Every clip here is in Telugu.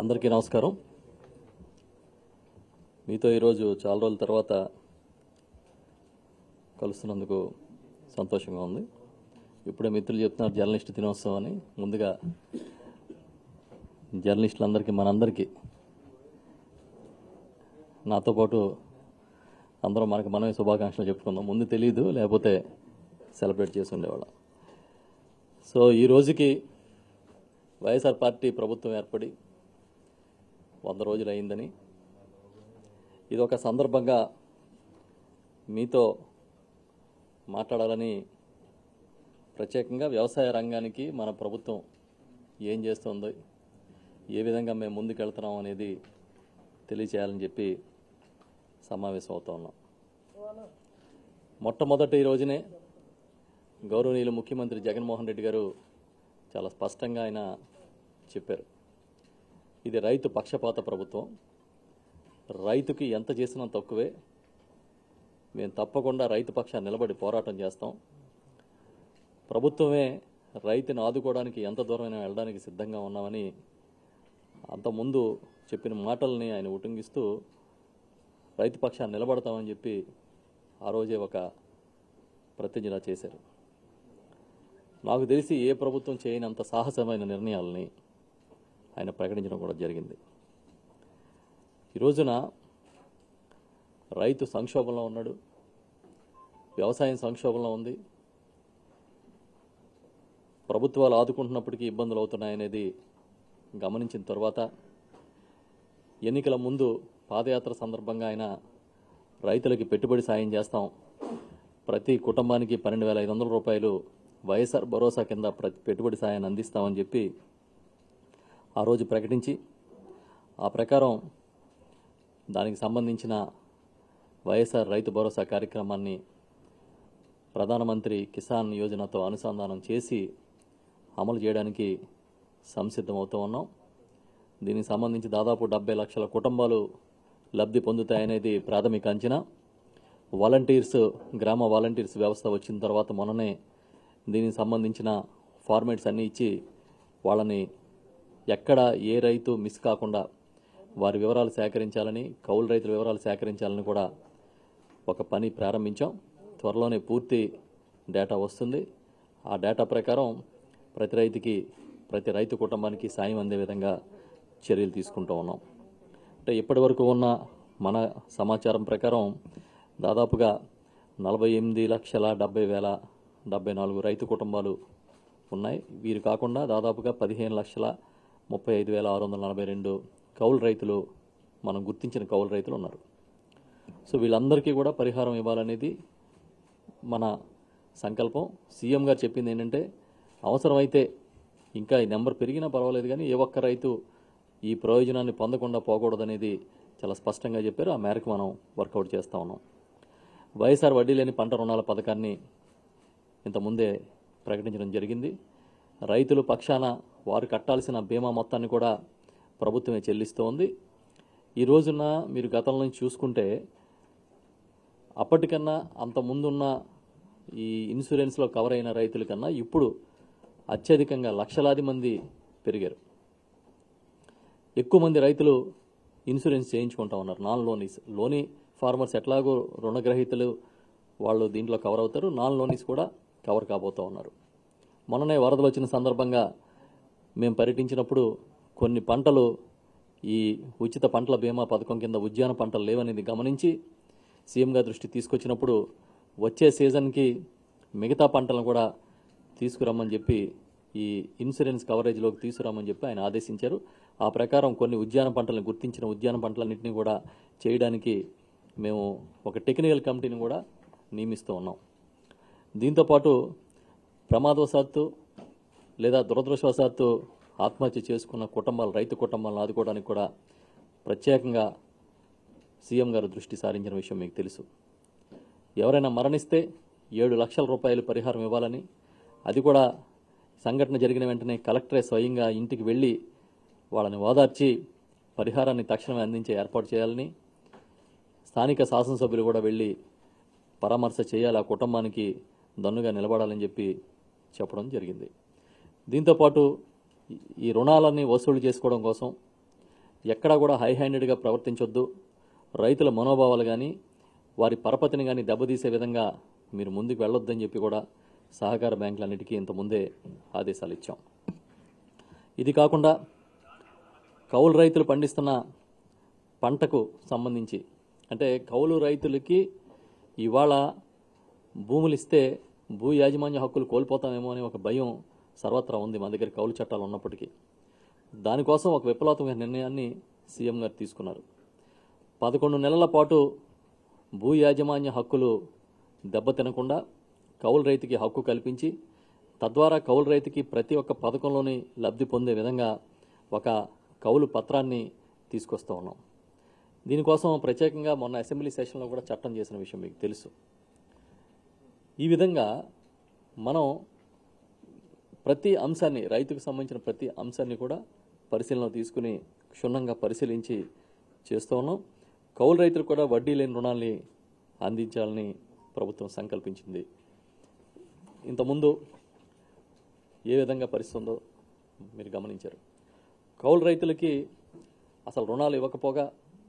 అందరికీ నమస్కారం మీతో ఈరోజు చాలా రోజుల తర్వాత కలుస్తున్నందుకు సంతోషంగా ఉంది ఇప్పుడే మిత్రులు చెప్తున్నారు జర్నలిస్ట్ దినోత్సవం అని ముందుగా జర్నలిస్టులందరికీ మనందరికీ నాతో పాటు అందరం మనకి మనమే శుభాకాంక్షలు చెప్పుకుందాం ముందు తెలియదు లేకపోతే సెలబ్రేట్ చేసి ఉండేవాళ్ళం సో ఈ రోజుకి వైఎస్ఆర్ పార్టీ ప్రభుత్వం ఏర్పడి వంద రోజులు అయిందని ఇది ఒక సందర్భంగా మీతో మాట్లాడాలని ప్రత్యేకంగా వ్యవసాయ రంగానికి మన ప్రభుత్వం ఏం చేస్తుందో ఏ విధంగా మేము ముందుకెళ్తున్నాం అనేది తెలియచేయాలని చెప్పి సమావేశం అవుతా ఉన్నాం మొట్టమొదట ఈ రోజునే గౌరవనీయులు ముఖ్యమంత్రి జగన్మోహన్ రెడ్డి గారు చాలా స్పష్టంగా ఆయన చెప్పారు ఇది రైతు పక్షపాత ప్రభుత్వం రైతుకి ఎంత చేసినా తక్కువే మేము తప్పకుండా రైతు పక్షాన్ని నిలబడి పోరాటం చేస్తాం ప్రభుత్వమే రైతుని ఆదుకోవడానికి ఎంత దూరమైనా వెళ్ళడానికి సిద్ధంగా ఉన్నామని అంతకుముందు చెప్పిన మాటల్ని ఆయన ఉటంకిస్తూ రైతు పక్షాన్ని నిలబడతామని చెప్పి ఆ రోజే ఒక ప్రతిజ్ఞ చేశారు నాకు తెలిసి ఏ ప్రభుత్వం చేయనంత సాహసమైన నిర్ణయాలని ఆయన ప్రకటించడం కూడా జరిగింది ఈ రోజున రైతు సంక్షోభంలో ఉన్నాడు వ్యవసాయం సంక్షోభంలో ఉంది ప్రభుత్వాలు ఆదుకుంటున్నప్పటికీ ఇబ్బందులు అవుతున్నాయనేది గమనించిన తర్వాత ఎన్నికల ముందు పాదయాత్ర సందర్భంగా ఆయన రైతులకి పెట్టుబడి సాయం చేస్తాం ప్రతి కుటుంబానికి పన్నెండు వేల ఐదు వందల రూపాయలు వైఎస్ఆర్ భరోసా కింద ప్రతి పెట్టుబడి సాయాన్ని అందిస్తామని చెప్పి ఆ రోజు ప్రకటించి ఆ ప్రకారం దానికి సంబంధించిన వైఎస్ఆర్ రైతు భరోసా కార్యక్రమాన్ని ప్రధానమంత్రి కిసాన్ యోజనతో అనుసంధానం చేసి అమలు చేయడానికి సంసిద్ధమవుతూ ఉన్నాం దీనికి సంబంధించి దాదాపు డెబ్బై లక్షల కుటుంబాలు లబ్ధి పొందుతాయనేది ప్రాథమిక అంచనా వాలంటీర్స్ గ్రామ వాలంటీర్స్ వ్యవస్థ వచ్చిన తర్వాత మొన్ననే దీనికి సంబంధించిన ఫార్మేట్స్ అన్నీ ఇచ్చి వాళ్ళని ఎక్కడ ఏ రైతు మిస్ కాకుండా వారి వివరాలు సేకరించాలని కౌలు రైతుల వివరాలు సేకరించాలని కూడా ఒక పని ప్రారంభించాం త్వరలోనే పూర్తి డేటా వస్తుంది ఆ డేటా ప్రకారం ప్రతి రైతుకి ప్రతి రైతు కుటుంబానికి సాయం అందే విధంగా చర్యలు తీసుకుంటూ ఉన్నాం అంటే ఇప్పటి వరకు ఉన్న మన సమాచారం ప్రకారం దాదాపుగా నలభై ఎనిమిది లక్షల డెబ్బై వేల డెబ్బై నాలుగు రైతు కుటుంబాలు ఉన్నాయి వీరు కాకుండా దాదాపుగా పదిహేను లక్షల ముప్పై ఐదు వేల ఆరు వందల నలభై రెండు కౌలు రైతులు మనం గుర్తించిన కౌలు రైతులు ఉన్నారు సో వీళ్ళందరికీ కూడా పరిహారం ఇవ్వాలనేది మన సంకల్పం సీఎం గారు చెప్పింది ఏంటంటే అవసరమైతే ఇంకా ఈ నెంబర్ పెరిగినా పర్వాలేదు కానీ ఏ ఒక్క రైతు ఈ ప్రయోజనాన్ని పొందకుండా పోకూడదనేది చాలా స్పష్టంగా చెప్పారు ఆ మేరకు మనం వర్కౌట్ చేస్తూ ఉన్నాం వైఎస్ఆర్ వడ్డీ లేని పంట రుణాల పథకాన్ని ఇంతకుముందే ప్రకటించడం జరిగింది రైతులు పక్షాన వారు కట్టాల్సిన బీమా మొత్తాన్ని కూడా ప్రభుత్వమే చెల్లిస్తోంది ఈ రోజున మీరు గతంలో నుంచి చూసుకుంటే అప్పటికన్నా అంత ముందున్న ఈ ఇన్సూరెన్స్లో కవర్ అయిన రైతుల కన్నా ఇప్పుడు అత్యధికంగా లక్షలాది మంది పెరిగారు ఎక్కువ మంది రైతులు ఇన్సూరెన్స్ చేయించుకుంటా ఉన్నారు నాన్ లోనీస్ లోనీ ఫార్మర్స్ ఎట్లాగో రుణగ్రహీతలు వాళ్ళు దీంట్లో కవర్ అవుతారు నాన్ లోనీస్ కూడా కవర్ కాబోతూ ఉన్నారు మొన్ననే వరదలు వచ్చిన సందర్భంగా మేము పర్యటించినప్పుడు కొన్ని పంటలు ఈ ఉచిత పంటల బీమా పథకం కింద ఉద్యాన పంటలు లేవనేది గమనించి సీఎం గారి దృష్టి తీసుకొచ్చినప్పుడు వచ్చే సీజన్కి మిగతా పంటలను కూడా తీసుకురమ్మని చెప్పి ఈ ఇన్సూరెన్స్ కవరేజ్లోకి తీసుకురామని చెప్పి ఆయన ఆదేశించారు ఆ ప్రకారం కొన్ని ఉద్యాన పంటలను గుర్తించిన ఉద్యాన పంటలన్నింటినీ కూడా చేయడానికి మేము ఒక టెక్నికల్ కమిటీని కూడా నియమిస్తూ ఉన్నాం దీంతోపాటు ప్రమాదవశాత్తు లేదా దురదృష్టవశాత్తు ఆత్మహత్య చేసుకున్న కుటుంబాలు రైతు కుటుంబాలను ఆదుకోవడానికి కూడా ప్రత్యేకంగా సీఎం గారు దృష్టి సారించిన విషయం మీకు తెలుసు ఎవరైనా మరణిస్తే ఏడు లక్షల రూపాయలు పరిహారం ఇవ్వాలని అది కూడా సంఘటన జరిగిన వెంటనే కలెక్టరే స్వయంగా ఇంటికి వెళ్ళి వాళ్ళని ఓదార్చి పరిహారాన్ని తక్షణమే అందించే ఏర్పాటు చేయాలని స్థానిక శాసనసభ్యులు కూడా వెళ్ళి పరామర్శ చేయాలి ఆ కుటుంబానికి దన్నుగా నిలబడాలని చెప్పి చెప్పడం జరిగింది దీంతోపాటు ఈ- ఈ రుణాలన్నీ వసూలు చేసుకోవడం కోసం ఎక్కడా కూడా హై హ్యాండెడ్గా ప్రవర్తించొద్దు రైతుల మనోభావాలు కానీ వారి పరపతిని కానీ దెబ్బతీసే విధంగా మీరు ముందుకు వెళ్ళొద్దని చెప్పి కూడా సహకార బ్యాంకులన్నిటికీ ఇంత ముందే ఆదేశాలు ఇచ్చాం ఇది కాకుండా కౌలు రైతులు పండిస్తున్న పంటకు సంబంధించి అంటే కౌలు రైతులకి ఇవాళ భూములు ఇస్తే భూ యాజమాన్య హక్కులు కోల్పోతామేమో అనే ఒక భయం సర్వత్రా ఉంది మన దగ్గర కౌలు చట్టాలు ఉన్నప్పటికీ దానికోసం ఒక విప్లవాత్మక నిర్ణయాన్ని సీఎం గారు తీసుకున్నారు పదకొండు నెలల పాటు భూ యాజమాన్య హక్కులు దెబ్బతినకుండా కౌలు రైతుకి హక్కు కల్పించి తద్వారా కౌలు రైతుకి ప్రతి ఒక్క పథకంలోని లబ్ధి పొందే విధంగా ఒక కౌలు పత్రాన్ని తీసుకొస్తూ ఉన్నాం దీనికోసం ప్రత్యేకంగా మొన్న అసెంబ్లీ సెషన్లో కూడా చట్టం చేసిన విషయం మీకు తెలుసు ఈ విధంగా మనం ప్రతి అంశాన్ని రైతుకు సంబంధించిన ప్రతి అంశాన్ని కూడా పరిశీలన తీసుకుని క్షుణ్ణంగా పరిశీలించి చేస్తూ ఉన్నాం కౌలు రైతులకు కూడా వడ్డీ లేని రుణాల్ని అందించాలని ప్రభుత్వం సంకల్పించింది ఇంతకుముందు ఏ విధంగా పరిస్థితి ఉందో మీరు గమనించారు కౌలు రైతులకి అసలు రుణాలు ఇవ్వకపోగా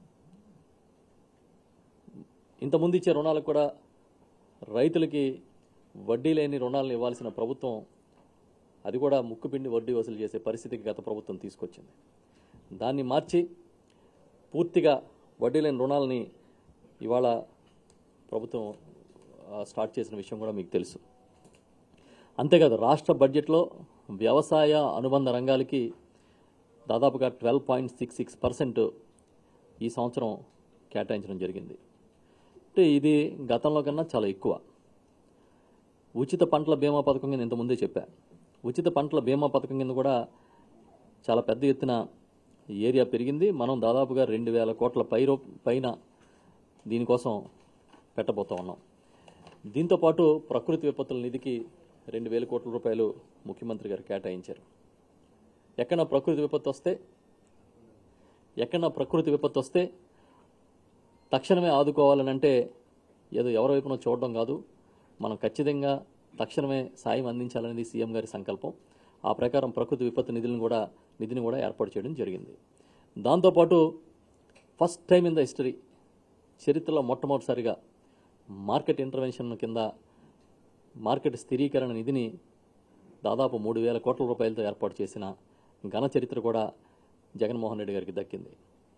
ఇంతకుముందు ఇచ్చే రుణాలకు కూడా రైతులకి వడ్డీ లేని రుణాలను ఇవ్వాల్సిన ప్రభుత్వం అది కూడా ముక్కుపిండి వడ్డీ వసూలు చేసే పరిస్థితికి గత ప్రభుత్వం తీసుకొచ్చింది దాన్ని మార్చి పూర్తిగా వడ్డీ లేని రుణాలని ఇవాళ ప్రభుత్వం ఆ, స్టార్ట్ చేసిన విషయం కూడా మీకు తెలుసు అంతేకాదు రాష్ట్ర బడ్జెట్లో వ్యవసాయ అనుబంధ రంగాలకి దాదాపుగా twelve point six six percent ఈ సంవత్సరం కేటాయించడం జరిగింది అంటే ఇది గతంలో కన్నా చాలా ఎక్కువ ఉచిత పంటల బీమా పథకం కింద ఇంతకుముందే చెప్పా ఉచిత పంటల బీమా పథకం కింద కూడా చాలా పెద్ద ఎత్తున ఏరియా పెరిగింది మనం దాదాపుగా రెండు వేల కోట్ల పై రూ- పైన దీనికోసం పెట్టబోతా ఉన్నాం దీంతోపాటు ప్రకృతి విపత్తుల నిధికి రెండు వేల కోట్ల రూపాయలు ముఖ్యమంత్రి గారు కేటాయించారు ఎక్కడ ప్రకృతి విపత్తు వస్తే ఎక్కడ ప్రకృతి విపత్తు వస్తే తక్షణమే ఆదుకోవాలని అంటే ఏదో ఎవరి వైపునో చూడడం కాదు మనం ఖచ్చితంగా తక్షణమే సాయం అందించాలనేది సీఎం గారి సంకల్పం ఆ ప్రకారం ప్రకృతి విపత్తు నిధులను కూడా నిధిని కూడా ఏర్పాటు చేయడం జరిగింది దాంతోపాటు first time in the history చరిత్రలో మొట్టమొదటిసారిగా మార్కెట్ ఇంటర్వెన్షన్ కింద మార్కెట్ స్థిరీకరణ నిధిని దాదాపు మూడు వేల కోట్ల రూపాయలతో ఏర్పాటు చేసిన ఘన చరిత్ర కూడా జగన్మోహన్ రెడ్డి గారికి దక్కింది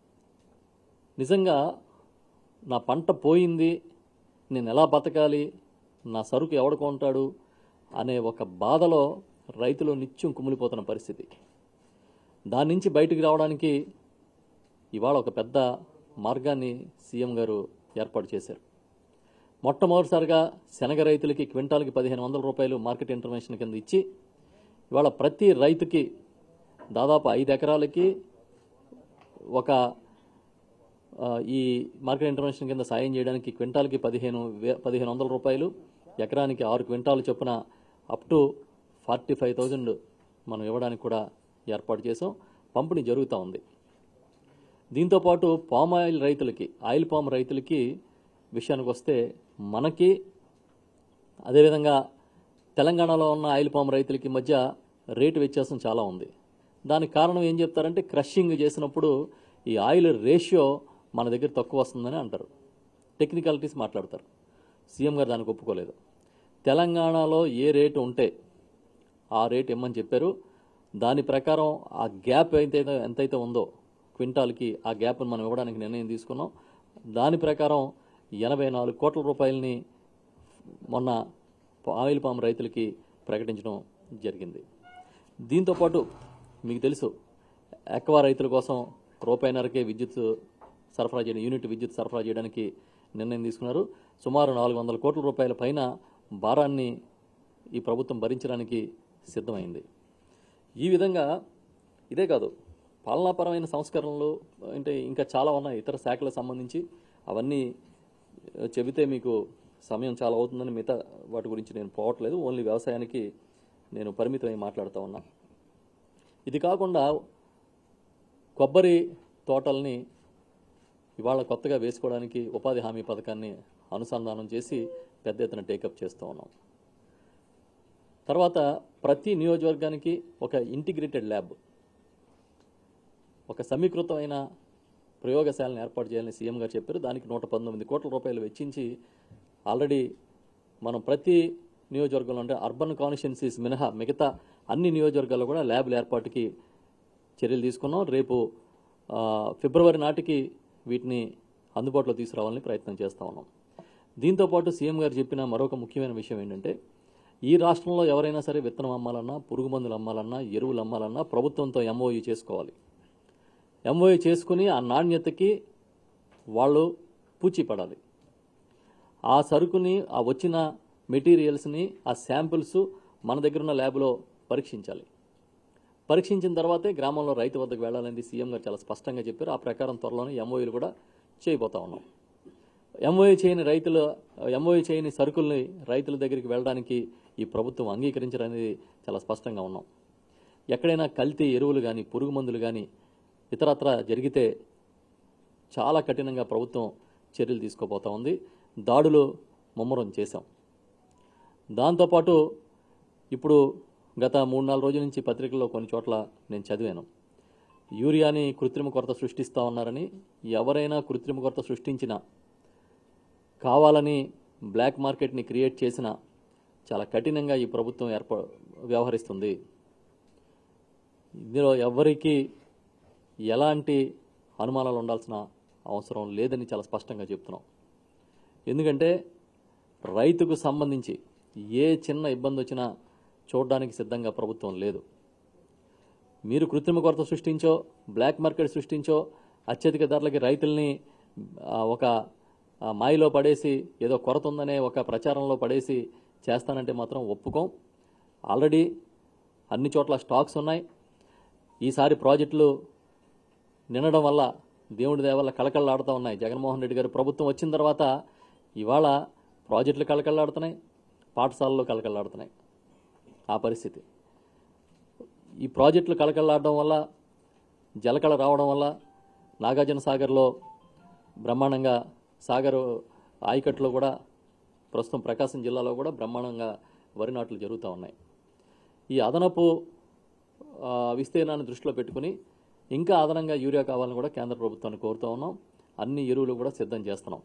నిజంగా నా పంట పోయింది నేను ఎలా బతకాలి నా సరుకు ఎవడు కొంటాడు అనే ఒక బాధలో రైతులు నిత్యం కుమిలిపోతున్న పరిస్థితి దాని నుంచి బయటికి రావడానికి ఇవాళ ఒక పెద్ద మార్గాన్ని సీఎం గారు ఏర్పాటు చేశారు మొట్టమొదటిసారిగా శనగ రైతులకి క్వింటాల్కి పదిహేను వందల రూపాయలు మార్కెట్ ఇంటర్వెన్షన్ కింద ఇచ్చి ఇవాళ ప్రతి రైతుకి దాదాపు ఐదు ఎకరాలకి ఒక ఆ, ఈ మార్కెట్ ఇంటర్వెన్షన్ కింద సాయం చేయడానికి క్వింటాల్కి పదిహేను వే పదిహేను వందల రూపాయలు ఎకరానికి ఆరు క్వింటాలు చొప్పున up to forty five thousand మనం ఇవ్వడానికి కూడా ఏర్పాటు చేసాం పంపిణీ జరుగుతూ ఉంది దీంతోపాటు పామ్ ఆయిల్ రైతులకి ఆయిల్ పామ్ రైతులకి విషయానికి వస్తే మనకి అదేవిధంగా తెలంగాణలో ఉన్న ఆయిల్ పామ్ రైతులకి మధ్య రేటు వ్యత్యాసం చాలా ఉంది దానికి కారణం ఏం చెప్తారంటే క్రషింగ్ చేసినప్పుడు ఈ ఆయిల్ రేషియో మన దగ్గర తక్కువ వస్తుందని అంటారు టెక్నికాలిటీస్ మాట్లాడతారు సీఎం గారు దానికి ఒప్పుకోలేదు తెలంగాణలో ఏ రేటు ఉంటే ఆ రేట్ ఇమ్మని చెప్పారు దాని ప్రకారం ఆ గ్యాప్ ఎంతైతే ఎంతైతే ఉందో క్వింటాల్కి ఆ గ్యాప్ను మనం ఇవ్వడానికి నిర్ణయం తీసుకున్నాం దాని ప్రకారం ఎనభై నాలుగు కోట్ల రూపాయలని మొన్న ఆయిల్ పామ్ రైతులకి ప్రకటించడం జరిగింది దీంతోపాటు మీకు తెలుసు ఎక్వా రైతుల కోసం రూపాయిన్నరకే విద్యుత్ సరఫరా చేయడం యూనిట్ విద్యుత్ సరఫరా చేయడానికి నిర్ణయం తీసుకున్నారు సుమారు నాలుగు వందల కోట్ల రూపాయల పైన భారాన్ని ఈ ప్రభుత్వం భరించడానికి సిద్ధమైంది ఈ విధంగా ఇదే కాదు పాలనాపరమైన సంస్కరణలు అంటే ఇంకా చాలా ఉన్నాయి ఇతర శాఖలకు సంబంధించి అవన్నీ ఆ, చెబితే మీకు సమయం చాలా అవుతుందని మిగతా వాటి గురించి నేను పోవట్లేదు ఓన్లీ వ్యవసాయానికి నేను పరిమితమై మాట్లాడుతూ ఉన్నా ఇది కాకుండా కొబ్బరి తోటల్ని ఇవాళ కొత్తగా వేసుకోవడానికి ఉపాధి హామీ పథకాన్ని అనుసంధానం చేసి పెద్ద ఎత్తున టేకప్ చేస్తూ ఉన్నాం తర్వాత ప్రతి నియోజకవర్గానికి ఒక ఇంటిగ్రేటెడ్ ల్యాబ్ ఒక సమీకృతమైన ప్రయోగశాలను ఏర్పాటు చేయాలని సీఎం గారు చెప్పారు దానికి నూట పంతొమ్మిది కోట్ల రూపాయలు వెచ్చించి ఆల్రెడీ మనం ప్రతి నియోజకవర్గంలో అంటే అర్బన్ కాన్స్టిట్యున్సీస్ మినహా మిగతా అన్ని నియోజకవర్గాల్లో కూడా ల్యాబ్ల ఏర్పాటుకి చర్యలు తీసుకున్నాం రేపు ఆ, ఫిబ్రవరి నాటికి వీటిని అందుబాటులో తీసుకురావాలని ప్రయత్నం చేస్తా ఉన్నాం దీంతోపాటు సీఎం గారు చెప్పిన మరొక ముఖ్యమైన విషయం ఏంటంటే ఈ రాష్ట్రంలో ఎవరైనా సరే విత్తనం అమ్మాలన్నా పురుగు మందులు అమ్మాలన్నా ఎరువులు అమ్మాలన్నా ప్రభుత్వంతో ఎంఓయూ చేసుకోవాలి ఎంఓయూ చేసుకుని ఆ నాణ్యతకి వాళ్ళు పూచీ పడాలి ఆ సరుకుని ఆ వచ్చిన మెటీరియల్స్ని ఆ శాంపిల్స్ మన దగ్గర ఉన్న ల్యాబ్లో పరీక్షించాలి పరీక్షించిన తర్వాతే గ్రామంలో రైతు వద్దకు వెళ్ళాలని సీఎం గారు చాలా స్పష్టంగా చెప్పారు ఆ ప్రకారం త్వరలోనే ఎంఓయూలు కూడా చేయబోతా ఉన్నాం ఎంఓఏ చేయని రైతుల ఎంఓఏ చేయని సరుకుల్ని రైతుల దగ్గరికి వెళ్ళడానికి ఈ ప్రభుత్వం అంగీకరించడానికి చాలా స్పష్టంగా ఉన్నాం ఎక్కడైనా కల్తీ ఎరువులు కానీ పురుగు మందులు కానీ ఇతరత్ర జరిగితే చాలా కఠినంగా ప్రభుత్వం చర్యలు తీసుకోబోతా ఉంది దాడులు ముమ్మరం చేశాం దాంతోపాటు ఇప్పుడు గత మూడు నాలుగు రోజుల నుంచి పత్రికల్లో కొన్ని చోట్ల నేను చదివాను యూరియాని కృత్రిమ కొరత సృష్టిస్తా ఉన్నారని ఎవరైనా కృత్రిమ కొరత సృష్టించినా కావాలని బ్లాక్ మార్కెట్ని క్రియేట్ చేసిన చాలా కఠినంగా ఈ ప్రభుత్వం ఏర్ప వ్యవహరిస్తుంది ఇందులో ఎవరికి ఎలాంటి అనుమానాలు ఉండాల్సిన అవసరం లేదని చాలా స్పష్టంగా చెప్తున్నాం ఎందుకంటే రైతుకు సంబంధించి ఏ చిన్న ఇబ్బంది వచ్చినా చూడడానికి సిద్ధంగా ప్రభుత్వం లేదు మీరు కృత్రిమ కొరత సృష్టించో బ్లాక్ మార్కెట్ సృష్టించో అత్యధిక ధరలకి రైతుల్ని ఆ, ఒక ఆ, మాయలో పడేసి ఏదో కొరత ఉందనే ఒక ప్రచారంలో పడేసి చేస్తానంటే మాత్రం ఒప్పుకోం ఆల్రెడీ అన్ని చోట్ల స్టాక్స్ ఉన్నాయి ఈసారి ప్రాజెక్టులు నిండడం వల్ల దేవుడి దయ వల్ల కళకళలాడుతూ ఉన్నాయి జగన్మోహన్ రెడ్డి గారు ప్రభుత్వం వచ్చిన తర్వాత ఇవాళ ప్రాజెక్టులు కళకళలాడుతున్నాయి పాఠశాలలు కళకళలాడుతున్నాయి ఆ పరిస్థితి ఈ ప్రాజెక్టులు కళకళలాడడం వల్ల జలకళ రావడం వల్ల నాగార్జున సాగర్లో బ్రహ్మాండంగా సాగర్ ఆయకట్టులో కూడా ప్రస్తుతం ప్రకాశం జిల్లాలో కూడా బ్రహ్మాండంగా వరి నాట్లు జరుగుతూ ఉన్నాయి ఈ అదనపు ఆ, విస్తీర్ణాన్ని దృష్టిలో పెట్టుకుని ఇంకా అదనంగా యూరియా కావాలని కూడా కేంద్ర ప్రభుత్వాన్ని కోరుతూ ఉన్నాం అన్ని ఎరువులు కూడా సిద్ధం చేస్తున్నాం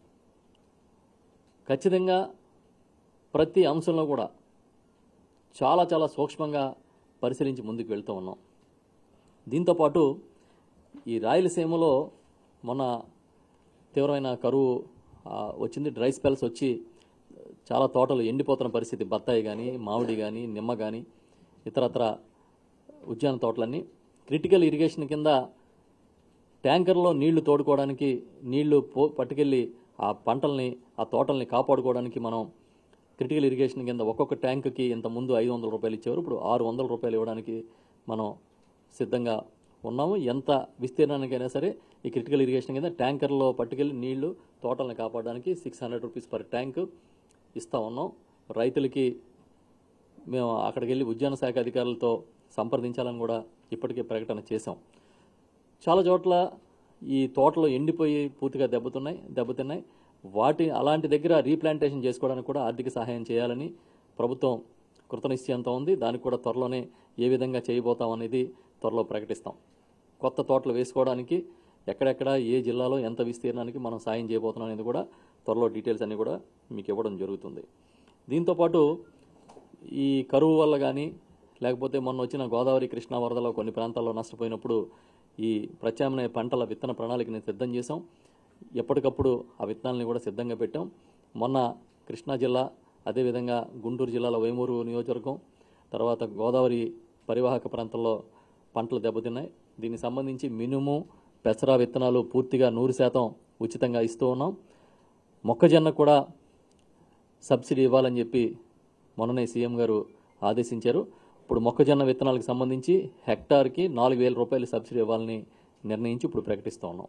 ఖచ్చితంగా ప్రతి అంశంలో కూడా చాలా చాలా సూక్ష్మంగా పరిశీలించి ముందుకు వెళ్తూ ఉన్నాం దీంతోపాటు ఈ రాయలసీమలో మొన్న తీవ్రమైన కరువు ఆ, వచ్చింది డ్రై స్పెల్స్ వచ్చి చాలా తోటలు ఎండిపోతున్న పరిస్థితి బత్తాయి కానీ మామిడి కానీ నిమ్మ కానీ ఇతరత్ర ఉద్యాన తోటలన్నీ క్రిటికల్ ఇరిగేషన్ కింద ట్యాంకర్లో నీళ్లు తోడుకోవడానికి నీళ్లు పో పట్టుకెళ్ళి ఆ పంటల్ని ఆ తోటల్ని కాపాడుకోవడానికి మనం క్రిటికల్ ఇరిగేషన్ కింద ఒక్కొక్క ట్యాంకుకి ఇంత ముందు ఐదు వందల రూపాయలు ఇచ్చేవారు ఇప్పుడు ఆరు వందల రూపాయలు ఇవ్వడానికి మనం సిద్ధంగా ఉన్నాము ఎంత విస్తీర్ణానికైనా సరే ఈ క్రిటికల్ ఇరిగేషన్ కింద ట్యాంకర్లో పట్టుకెళ్ళి నీళ్లు తోటల్ని కాపాడడానికి six hundred rupees per tank ఇస్తా ఉన్నాం రైతులకి మేము అక్కడికి వెళ్ళి ఉద్యాన శాఖ అధికారులతో సంప్రదించాలని కూడా ఇప్పటికే ప్రకటన చేశాం చాలా చోట్ల ఈ తోటలు ఎండిపోయి పూర్తిగా దెబ్బతున్నాయి దెబ్బతిన్నాయి వాటి అలాంటి దగ్గర రీప్లాంటేషన్ చేసుకోవడానికి కూడా ఆర్థిక సహాయం చేయాలని ప్రభుత్వం కృతనిశ్చయంతో ఉంది దానికి కూడా త్వరలోనే ఏ విధంగా చేయబోతాం అనేది త్వరలో ప్రకటిస్తాం కొత్త తోటలు వేసుకోవడానికి ఎక్కడెక్కడ ఏ జిల్లాలో ఎంత విస్తీర్ణానికి మనం సాయం చేయబోతున్నాం అనేది కూడా త్వరలో డీటెయిల్స్ అన్ని కూడా మీకు ఇవ్వడం జరుగుతుంది దీంతోపాటు ఈ కరువు వల్ల కానీ లేకపోతే మొన్న వచ్చిన గోదావరి కృష్ణా వరదలో కొన్ని ప్రాంతాల్లో నష్టపోయినప్పుడు ఈ ప్రత్యామ్నాయ పంటల విత్తన ప్రణాళికని సిద్ధం చేశాం ఎప్పటికప్పుడు ఆ విత్తనాలని కూడా సిద్ధంగా పెట్టాం మొన్న కృష్ణా జిల్లా అదేవిధంగా గుంటూరు జిల్లాలో వేమూరు నియోజకవర్గం తర్వాత గోదావరి పరివాహక ప్రాంతంలో పంటలు దెబ్బతిన్నాయి దీనికి సంబంధించి మినుము పెసర విత్తనాలు పూర్తిగా నూరు శాతం ఉచితంగా ఇస్తూ ఉన్నాం మొక్కజొన్న కూడా సబ్సిడీ ఇవ్వాలని చెప్పి మొన్ననే సీఎం గారు ఆదేశించారు ఇప్పుడు మొక్కజొన్న విత్తనాలకు సంబంధించి హెక్టార్కి నాలుగు వేల రూపాయలు సబ్సిడీ ఇవ్వాలని నిర్ణయించి ఇప్పుడు ప్రకటిస్తూ ఉన్నాం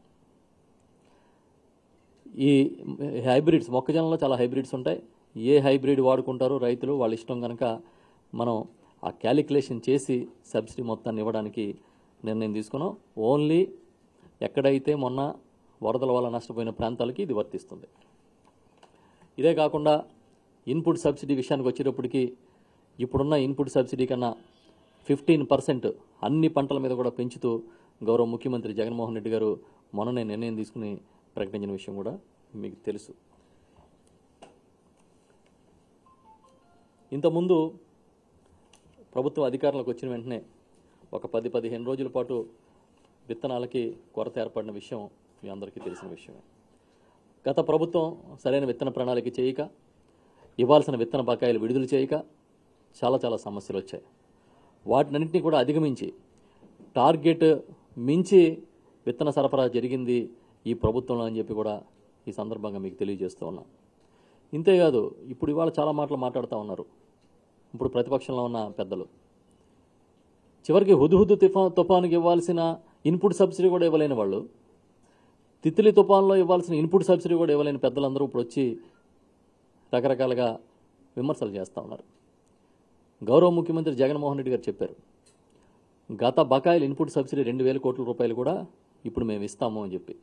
ఈ హైబ్రిడ్స్ మొక్కజొన్నలో చాలా హైబ్రిడ్స్ ఉంటాయి ఏ హైబ్రిడ్ వాడుకుంటారో రైతులు వాళ్ళ ఇష్టం కనుక మనం ఆ క్యాలిక్యులేషన్ చేసి సబ్సిడీ మొత్తాన్ని ఇవ్వడానికి నిర్ణయం తీసుకున్నాం ఓన్లీ ఎక్కడైతే మొన్న వరదల వల్ల నష్టపోయిన ప్రాంతాలకి ఇది వర్తిస్తుంది ఇదే కాకుండా ఇన్పుట్ సబ్సిడీ విషయానికి వచ్చేటప్పటికి ఇప్పుడున్న ఇన్పుట్ సబ్సిడీ కన్నా ఫిఫ్టీన్ పర్సెంట్ అన్ని పంటల మీద కూడా పెంచుతూ గౌరవ ముఖ్యమంత్రి జగన్మోహన్ రెడ్డి గారు మొన్ననే నిర్ణయం తీసుకుని ప్రకటించిన విషయం కూడా మీకు తెలుసు ఇంతకుముందు ప్రభుత్వం అధికారంలోకి వచ్చిన వెంటనే ఒక పది పదిహేను రోజుల పాటు విత్తనాలకి కొరత ఏర్పడిన విషయం మీ అందరికీ తెలిసిన విషయమే గత ప్రభుత్వం సరైన విత్తన ప్రణాళిక చేయక ఇవ్వాల్సిన విత్తన బకాయిలు విడుదల చేయక చాలా చాలా సమస్యలు వచ్చాయి వాటినన్నింటినీ కూడా అధిగమించి టార్గెట్ మించి విత్తన సరఫరా జరిగింది ఈ ప్రభుత్వంలో అని చెప్పి కూడా ఈ సందర్భంగా మీకు తెలియజేస్తూ ఉన్నాం ఇంతేకాదు ఇప్పుడు ఇవాళ చాలా మాటలు మాట్లాడుతూ ఉన్నారు ఇప్పుడు ప్రతిపక్షంలో ఉన్న పెద్దలు చివరికి హుదుహుదు తుఫా తుఫానుకి ఇవ్వాల్సిన ఇన్పుట్ సబ్సిడీ కూడా ఇవ్వలేని వాళ్ళు తిత్లీ తుఫాన్లో ఇవ్వాల్సిన ఇన్పుట్ సబ్సిడీ కూడా ఇవ్వలేని పెద్దలందరూ ఇప్పుడు వచ్చి రకరకాలుగా విమర్శలు చేస్తూ ఉన్నారు గౌరవ ముఖ్యమంత్రి జగన్మోహన్ రెడ్డి గారు చెప్పారు గత బకాయిలు ఇన్పుట్ సబ్సిడీ రెండు వేల కోట్ల రూపాయలు కూడా ఇప్పుడు మేము ఇస్తాము అని చెప్పి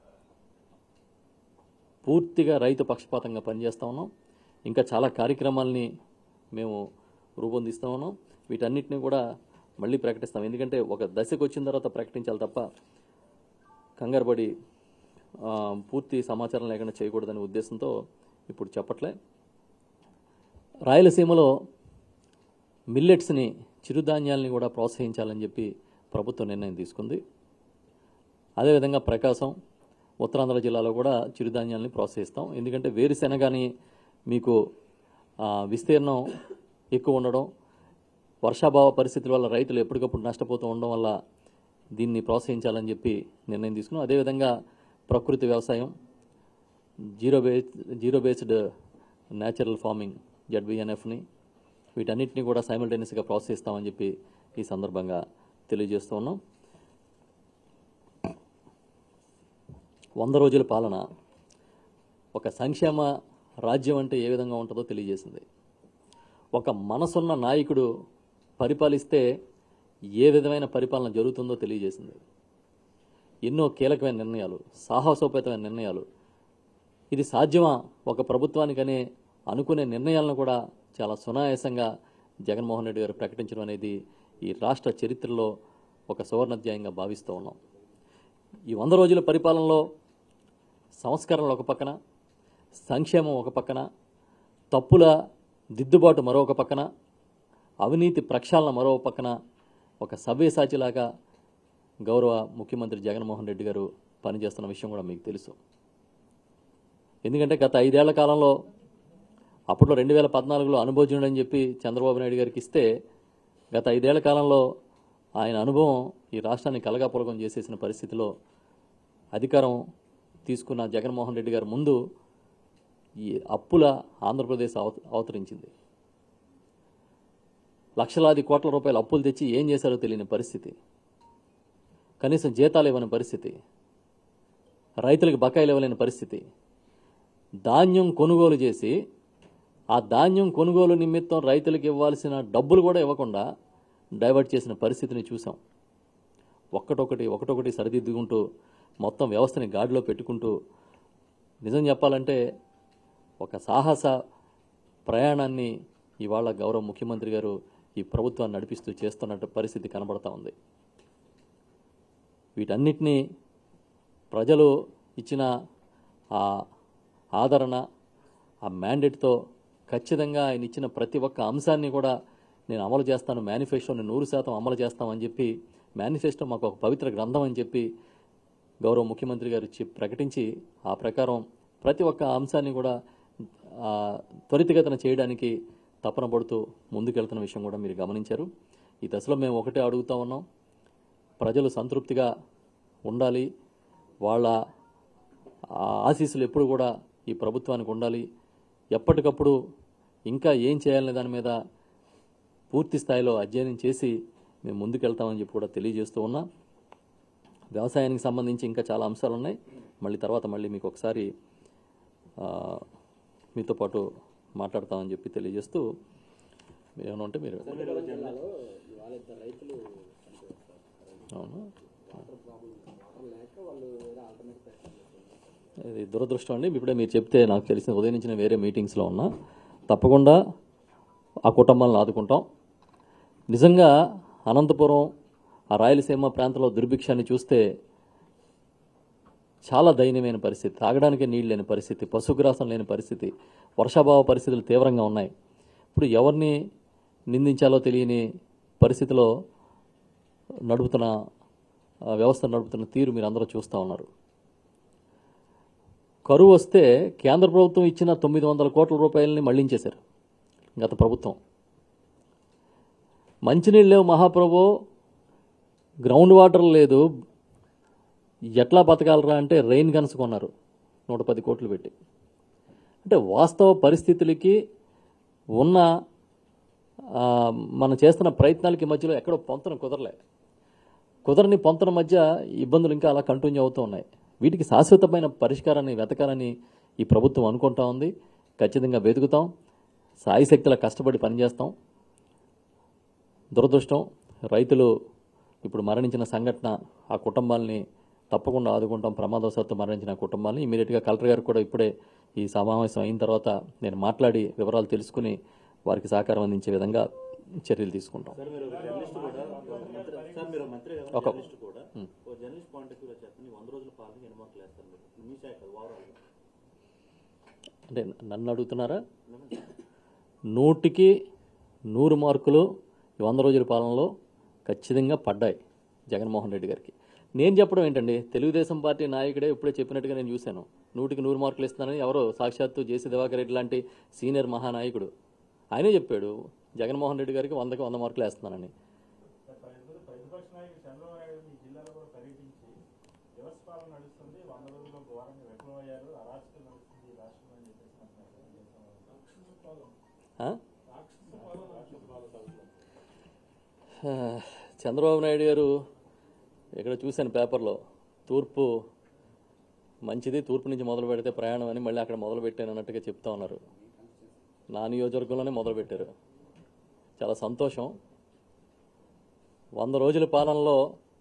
పూర్తిగా రైతు పక్షపాతంగా పనిచేస్తా ఉన్నాం ఇంకా చాలా కార్యక్రమాల్ని మేము రూపొందిస్తూ ఉన్నాం వీటన్నిటిని కూడా మళ్ళీ ప్రకటిస్తాం ఎందుకంటే ఒక దశకు వచ్చిన తర్వాత ప్రకటించాలి తప్ప కంగారుపడి ఆ, పూర్తి సమాచారం లేకుండా చేయకూడదనే ఉద్దేశంతో ఇప్పుడు చెప్పట్లే రాయలసీమలో మిల్లెట్స్ని చిరుధాన్యాలని కూడా ప్రోత్సహించాలని చెప్పి ప్రభుత్వం నిర్ణయం తీసుకుంది అదేవిధంగా ప్రకాశం ఉత్తరాంధ్ర జిల్లాలో కూడా చిరుధాన్యాలని ప్రోత్సహిస్తాం ఎందుకంటే వేరుశెనగని మీకు ఆ, విస్తీర్ణం ఎక్కువ ఉండడం వర్షాభావ పరిస్థితుల వల్ల రైతులు ఎప్పటికప్పుడు నష్టపోతూ ఉండడం వల్ల దీన్ని ప్రోత్సహించాలని చెప్పి నిర్ణయం తీసుకున్నాం అదేవిధంగా ప్రకృతి వ్యవసాయం zero base zero based natural farming జడ్బిఎన్ఎఫ్ని వీటన్నిటిని కూడా సైమల్టేనియస్గా ప్రోత్సహిస్తామని చెప్పి ఈ సందర్భంగా తెలియజేస్తూ ఉన్నాం వంద రోజుల పాలన ఒక సంక్షేమ రాజ్యం అంటే ఏ విధంగా ఉంటుందో తెలియజేసింది ఒక మనసున్న నాయకుడు పరిపాలిస్తే ఏ విధమైన పరిపాలన జరుగుతుందో తెలియజేసింది ఎన్నో కీలకమైన నిర్ణయాలు సాహసోపేతమైన నిర్ణయాలు ఇది సాధ్యమా ఒక ప్రభుత్వానికనే అనుకునే నిర్ణయాలను కూడా చాలా సునాయాసంగా జగన్మోహన్ రెడ్డి గారు ప్రకటించడం అనేది ఈ రాష్ట్ర చరిత్రలో ఒక సువర్ణాధ్యాయంగా భావిస్తూ ఉన్నాం ఈ వంద రోజుల పరిపాలనలో సంస్కరణలు ఒక పక్కన సంక్షేమం ఒక పక్కన తప్పుల దిద్దుబాటు మరొక పక్కన అవినీతి ప్రక్షాళన మరో పక్కన ఒక సవ్యసాచిలాగా గౌరవ ముఖ్యమంత్రి జగన్మోహన్ రెడ్డి గారు పనిచేస్తున్న విషయం కూడా మీకు తెలుసు ఎందుకంటే గత ఐదేళ్ల కాలంలో అప్పట్లో రెండు వేల పద్నాలుగులో అనుభవజ్ఞుడని చెప్పి చంద్రబాబు నాయుడు గారికి ఇస్తే గత ఐదేళ్ల కాలంలో ఆయన అనుభవం ఈ రాష్ట్రాన్ని కలగాపులగం చేసేసిన పరిస్థితిలో అధికారం తీసుకున్న జగన్మోహన్ రెడ్డి గారు ముందు ఈ అప్పుల ఆంధ్రప్రదేశ్ అవత- అవతరించింది లక్షలాది కోట్ల రూపాయల అప్పులు తెచ్చి ఏం చేశారో తెలియని పరిస్థితి కనీసం జీతాలు ఇవ్వని పరిస్థితి రైతులకు బకాయిలు ఇవ్వలేని పరిస్థితి ధాన్యం కొనుగోలు చేసి ఆ ధాన్యం కొనుగోలు నిమిత్తం రైతులకు ఇవ్వాల్సిన డబ్బులు కూడా ఇవ్వకుండా డైవర్ట్ చేసిన పరిస్థితిని చూసాం ఒక్కటొకటి ఒకటొకటి సరిదిద్దుకుంటూ మొత్తం వ్యవస్థని గాడిలో పెట్టుకుంటూ నిజం చెప్పాలంటే ఒక సాహస ప్రయాణాన్ని ఇవాళ గౌరవ ముఖ్యమంత్రి గారు ఈ ప్రభుత్వాన్ని నడిపిస్తూ చేస్తున్నట్టు పరిస్థితి కనబడతా ఉంది వీటన్నిటినీ ప్రజలు ఇచ్చిన ఆ ఆదరణ ఆ మ్యాండేట్తో ఖచ్చితంగా ఆయన ఇచ్చిన ప్రతి ఒక్క అంశాన్ని కూడా నేను అమలు చేస్తాను మేనిఫెస్టోని నూరు శాతం అమలు చేస్తామని చెప్పి మేనిఫెస్టో మాకు ఒక పవిత్ర గ్రంథం అని చెప్పి గౌరవ ముఖ్యమంత్రి గారు చెప్పి ప్రకటించి ఆ ప్రకారం ప్రతి ఒక్క అంశాన్ని కూడా ఆ, త్వరితగతిన చేయడానికి తపన పడుతూ ముందుకెళ్తున్న విషయం కూడా మీరు గమనించారు ఈ దశలో మేము ఒకటే అడుగుతా ఉన్నాం ప్రజలు సంతృప్తిగా ఉండాలి వాళ్ళ ఆ ఆశీస్సులు ఎప్పుడు కూడా ఈ ప్రభుత్వానికి ఉండాలి ఎప్పటికప్పుడు ఇంకా ఏం చేయాలనే దాని మీద పూర్తి స్థాయిలో అధ్యయనం చేసి మేము ముందుకెళ్తామని చెప్పి కూడా తెలియజేస్తూ ఉన్నా వ్యవసాయానికి సంబంధించి ఇంకా చాలా అంశాలు ఉన్నాయి మళ్ళీ తర్వాత మళ్ళీ మీకు ఒకసారి ఆ, మీతో పాటు మాట్లాడతామని చెప్పి తెలియజేస్తూ మీరు ఏమైనా ఉంటే మీరు జిల్లాలో ఇవాళ ఇద్దరు రైతులు చనిపోయారు అవును వాటర్ ప్రాబ్లం వాటర్ లేక వాళ్ళు వేరే ఆల్టర్నేట్ ప్రయత్నం చేస్తున్నారు ఇది దురదృష్టం అండి ఇప్పుడే మీరు చెప్తే నాకు తెలిసిన ఉదయం నుంచి నేను వేరే మీటింగ్స్లో ఉన్నా తప్పకుండా ఆ కుటుంబాలను ఆదుకుంటాం నిజంగా అనంతపురం ఆ రాయలసీమ ప్రాంతంలో దుర్భిక్షాన్ని చూస్తే చాలా దయనీయమైన పరిస్థితి తాగడానికి నీళ్ళు లేని పరిస్థితి పశుగ్రాసం లేని పరిస్థితి వర్షాభావ పరిస్థితులు తీవ్రంగా ఉన్నాయి ఇప్పుడు ఎవరిని నిందించాలో తెలియని పరిస్థితిలో నడుపుతున్న ఆ వ్యవస్థ నడుపుతున్న తీరు మీరు అందరూ చూస్తూ ఉన్నారు కరువు వస్తే కేంద్ర ప్రభుత్వం ఇచ్చిన తొమ్మిది వందల కోట్ల రూపాయలని మళ్లించేశారు గత ప్రభుత్వం మంచినీళ్ళు లేవు మహాప్రభు గ్రౌండ్ వాటర్ లేదు ఎట్లా బతకాలరా అంటే రెయిన్ గన్స్ కొన్నారు నూట పది కోట్లు పెట్టి అంటే వాస్తవ పరిస్థితులకి ఉన్న ఆ, మనం చేస్తున్న ప్రయత్నాలకి మధ్యలో ఎక్కడో పొంతన కుదరలే కుదరని పొంతన మధ్య ఇబ్బందులు ఇంకా అలా కంటిన్యూ అవుతూ ఉన్నాయి వీటికి శాశ్వతమైన పరిష్కారాన్ని వెతకాలని ఈ ప్రభుత్వం అనుకుంటా ఉంది ఖచ్చితంగా వెతుకుతాం సాయశక్తుల కష్టపడి పనిచేస్తాం దురదృష్టం రైతులు ఇప్పుడు మరణించిన సంఘటన ఆ కుటుంబాలని తప్పకుండా ఆదుకుంటాం ప్రమాదవశాత్తు మరణించిన ఆ కుటుంబాలని ఇమీడియట్గా కలెక్టర్ గారు కూడా ఇప్పుడే ఈ సమావేశం అయిన తర్వాత నేను మాట్లాడి వివరాలు తెలుసుకుని వారికి సహకారం అందించే విధంగా చర్యలు తీసుకుంటాం సార్ మీరు ఒక జర్నలిస్ట్ కూడా మంత్రి- సార్ మీరు మంత్రి కదా, ఒక- జర్నలిస్ట్ కూడా ఒక జర్నలిస్ట్ పాయింట్ ఆఫ్ వ్యూలో చెప్పండి వంద రోజుల పాలన ఎన్ని మార్కులు వేస్తారు మీరు మీ శాఖ ఓవరాల్ అంటే నన్ను అడుగుతున్నారా నూటికి నూరు మార్కులు ఈ వంద రోజుల పాలనలో ఖచ్చితంగా పడ్డాయి జగన్మోహన్ రెడ్డి గారికి నేను చెప్పడం ఏంటండి తెలుగుదేశం పార్టీ నాయకుడే ఇప్పుడే చెప్పినట్టుగా నేను చూశాను నూటికి నూరు మార్కులు ఇస్తున్నానని ఎవరో సాక్షాత్తు జేసీ దివాకర్ రెడ్డి లాంటి సీనియర్ మహానాయకుడు ఆయనే చెప్పాడు జగన్మోహన్ రెడ్డి గారికి వందకి వంద మార్కులు వేస్తున్నానని ప్రతిపక్ష నాయకుడు చంద్రబాబు నాయుడు ఈ జిల్లాలో కూడా పర్యటించి వ్యవస్థ పాలన నడుస్తుంది వంద రోజుల్లో ఘోరంగా విఫలమయ్యారు అరాచకం నడుస్తుంది ఈ రాష్ట్రంలో అని చెప్పేసి అంటున్నారు. ఆ? ఆ, చంద్రబాబు నాయుడు గారు ఇక్కడ చూశాను పేపర్లో తూర్పు మంచిది తూర్పు నుంచి మొదలు పెడితే ప్రయాణం అని మళ్ళీ అక్కడ మొదలు పెట్టాను అన్నట్టుగా చెప్తా ఉన్నారు నా నియోజకవర్గంలోనే మొదలు పెట్టారు చాలా సంతోషం వంద రోజుల పాలనలో